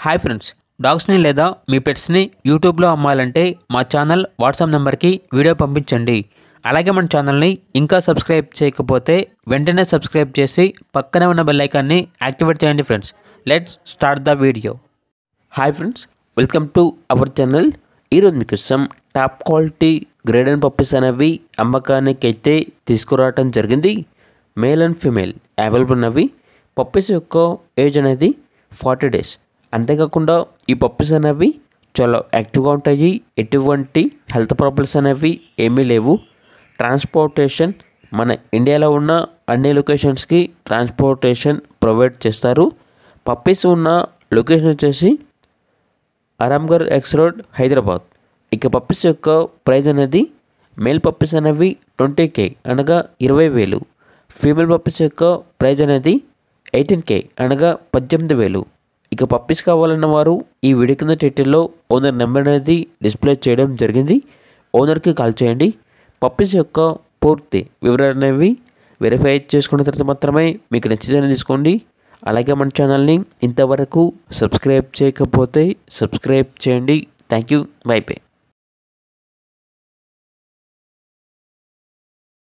hi friends డాగ్స్ని లేదా మీ పెట్స్ని యూట్యూబ్లో అమ్మాలంటే మా ఛానల్ వాట్సాప్ నెంబర్కి వీడియో పంపించండి అలాగే మన ఛానల్ని ఇంకా సబ్స్క్రైబ్ చేయకపోతే వెంటనే సబ్స్క్రైబ్ చేసి పక్కనే ఉన్న బెల్ ఐకాన్ని యాక్టివేట్ చేయండి friends let's start the video hi friends welcome to our channel ఈరోజు మీకోసం top quality grade and puppies అనేవి అమ్మకానికి అయితే తీసుకురావటం జరిగింది మేల్ అండ్ ఫీమేల్ అవైలబుల్ ఉన్నవి పప్పీస్ యొక్క ఏజ్ అనేది ఫార్టీ డేస్ అంతేకాకుండా ఈ పప్పీస్ అనేవి చాలా యాక్టివ్గా ఉంటాయి ఎటువంటి హెల్త్ ప్రాబ్లమ్స్ అనేవి ఏమీ లేవు ట్రాన్స్పోర్టేషన్ మన ఇండియాలో ఉన్న అన్ని లొకేషన్స్కి ట్రాన్స్పోర్టేషన్ ప్రొవైడ్ చేస్తారు పప్పీస్ ఉన్న లొకేషన్ వచ్చేసి ఆరాంగర్ ఎక్స్ రోడ్ హైదరాబాద్ ఇక పప్పీస్ యొక్క ప్రైస్ అనేది మేల్ పప్పీస్ అనేవి ట్వంటీ కే అనగా ఇరవై వేలు ఫీమేల్ పప్పీస్ యొక్క ప్రైస్ అనేది ఎయిటీన్ కే అనగా పద్దెనిమిది వేలు ఇక పప్పీస్ కావాలన్న వారు ఈ వీడియో కింద టైటిల్లో ఓనర్ నెంబర్ అనేది డిస్ప్లే చేయడం జరిగింది ఓనర్కి కాల్ చేయండి పప్పీస్ యొక్క పూర్తి వివరాలు అనేవి వెరిఫై చేసుకున్న తర్వాత మాత్రమే మీకు నచ్చితేనే తీసుకోండి అలాగే మన ఛానల్ని ఇంతవరకు సబ్స్క్రైబ్ చేయకపోతే సబ్స్క్రైబ్ చేయండి థ్యాంక్ యూ బై బై